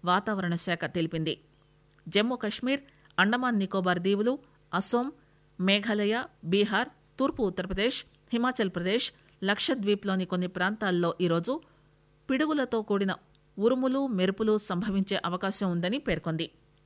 వాతావరణ శాఖ తెలిపింది జమ్మూ కశ్మీర్ అండమాన్ నికోబార్ దీవులు అస్సోం మేఘాలయ బీహార్ తూర్పు ఉత్తరప్రదేశ్ హిమాచల్ ప్రదేశ్ లక్షద్వీప్లోని కొన్ని ప్రాంతాల్లో ఈరోజు పిడుగులతో కూడిన ఉరుములు మెరుపులు సంభవించే అవకాశం ఉందని పేర్కొంది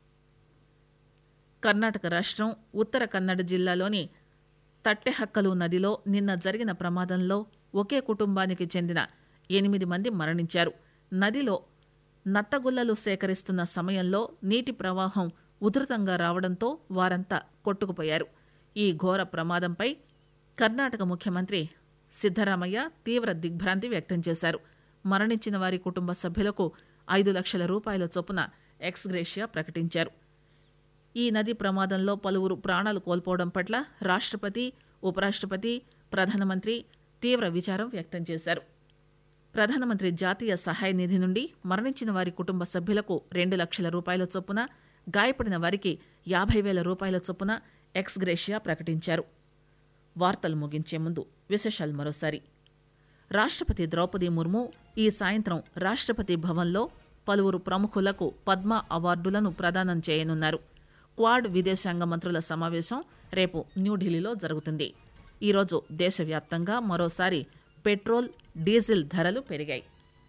కర్ణాటక రాష్ట్రం ఉత్తర కన్నడ జిల్లాలోని తట్టెహక్కలు నదిలో నిన్న జరిగిన ప్రమాదంలో ఒకే కుటుంబానికి చెందిన ఎనిమిది మంది మరణించారు నదిలో నత్తగుల్లలు సేకరిస్తున్న సమయంలో నీటి ప్రవాహం ఉధృతంగా రావడంతో వారంతా కొట్టుకుపోయారు ఈ ఘోర ప్రమాదంపై కర్ణాటక ముఖ్యమంత్రి సిద్దరామయ్య తీవ్ర దిగ్భ్రాంతి వ్యక్తం చేశారు మరణించిన వారి కుటుంబ సభ్యులకు ఐదు లక్షల రూపాయల చొప్పున ఎక్స్గ్రేషియా ప్రకటించారు ఈ నది ప్రమాదంలో పలువురు ప్రాణాలు కోల్పోవడం పట్ల రాష్ట్రపతి ఉపరాష్ట్రపతి ప్రధానమంత్రి తీవ్ర విచారం వ్యక్తం చేశారు ప్రధానమంత్రి జాతీయ సహాయ నిధి నుండి మరణించిన వారి కుటుంబ సభ్యులకు రెండు లక్షల రూపాయల చొప్పున గాయపడిన వారికి యాభై వేల రూపాయల చొప్పున ఎక్స్గ్రేషియా ప్రకటించారు వార్తలు ముగించే ముందు విశేషాలు మరోసారి రాష్ట్రపతి ద్రౌపది ముర్ము ఈ సాయంత్రం రాష్ట్రపతి భవన్లో పలువురు ప్రముఖులకు పద్మ అవార్డులను ప్రదానం చేయనున్నారు క్వాడ్ విదేశాంగ మంత్రుల సమావేశం రేపు న్యూఢిల్లీలో జరుగుతుంది ఈరోజు దేశవ్యాప్తంగా మరోసారి పెట్రోల్ డీజిల్ ధరలు పెరిగాయి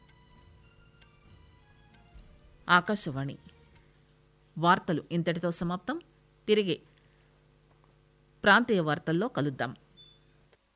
ఆకాశవాణి వార్తలు ఇంతటితో సమాప్తం తిరిగి ప్రాంతీయ వార్తల్లో కలుద్దాం